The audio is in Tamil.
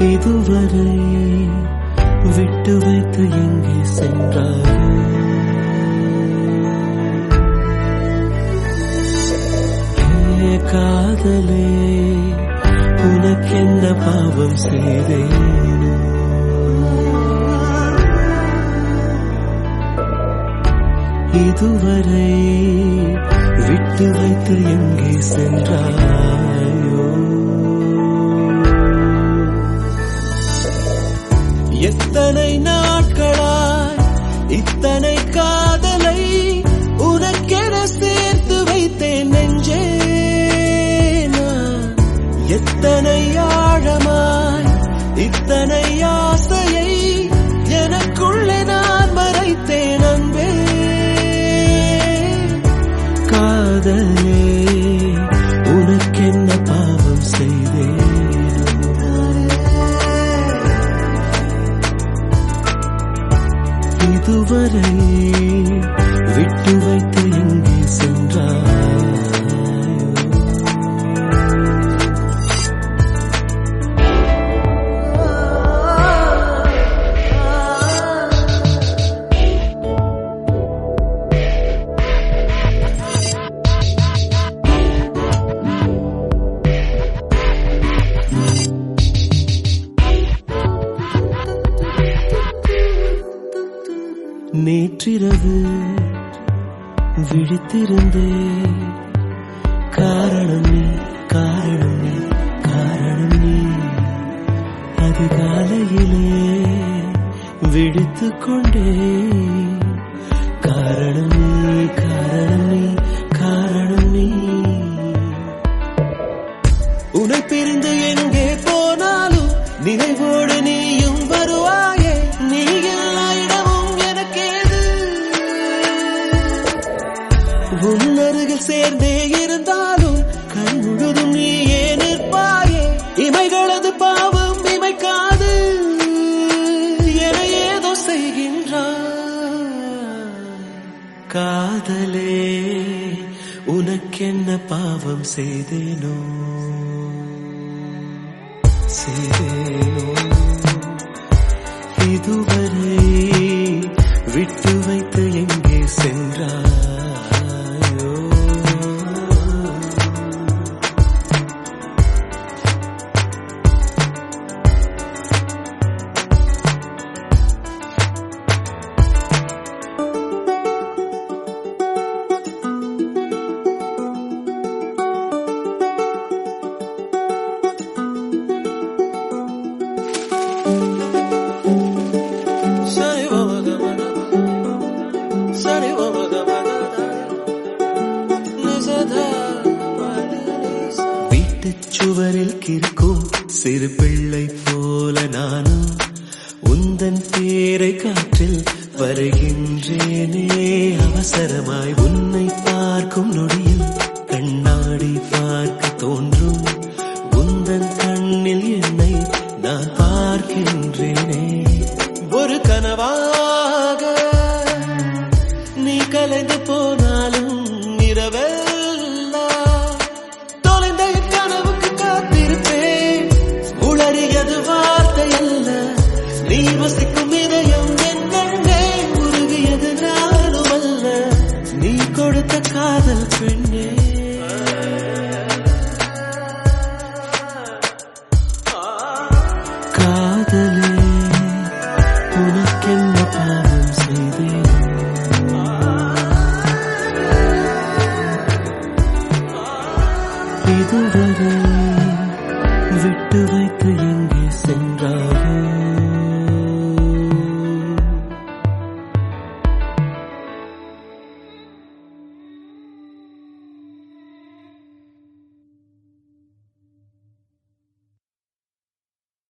இதுவரை விட்டு வைத்து எங்கே சென்றாய் ஏ காதலே உனக்கென்ன பாவம் செய்தேனோ இதுவரை விட்டு வைத்து எங்கே சென்றாயோ எத்தனை நாட்களாய் இத்தனை காதலை உனக்கென சேர்த்து வைத்தேன் நெஞ்சே நான். எத்தனை ஆழமாய் இத்தனை ஆசையை எனக்குள்ளே நான் மறைத்தேன் அன்பே காதலே உனக்கென்ன பாவம் செய்தேன் இதுவரை விட்டு வைத்து எங்கே சென்றாயோ நேற்றிரவு விழித்திருந்தே காரணம் நீ காரணம் நீ காரணம் நீ அதிகாலையிலே விழித்துக் கொண்டே காரணம் நீ காரணம் நீ காரணம் நீ உன்னை பிரிந்து எங்கே போனாலும் நினைவோடு நீயும் வருவாயே நீ எல்லா இடமும் எனக்கேது உன் அருகில் சேர்ந்தே இருந்தாலும் கண் முழுதும் நீயே நிற்பாயே இமைகளது பாவம் இமைக்காது என ஏதோ செய்கின்றாய் காதலே உனக்கென்ன பாவம் செய்தேனோ செய்தேனோ இதுவரை விட்டு வைத்து எங்கே சென்றாயோ சரி சரி வீட்டுச் சுவரில் கிறுக்கும் சிறு பிள்ளை போல நானும் உந்தன் பேரை காற்றில் வருகின்றேனே அவசரமாய் உன்னை பார்க்கும் நொடியில் கண்ணாடி பார்க்க தோன்றும் உந்தன் கண்ணில் என்னை நான் பார்க்கின்றேனே ஒரு கனவாக நீ கலைந்து போனாலும் இரவெல்லாம் தொலைந்த கனவுக்கு காத்திருப்பேன் உளறியது வார்த்தை அல்ல நீ வசிக்கும் இதயம் என்னென்னே உருகியது நானும் அல்ல நீ கொடுத்த காதல் பெண்ணே காதலே உனக்கென்ன பாவம் செய்தேன் இதுவரை விட்டு வைத்து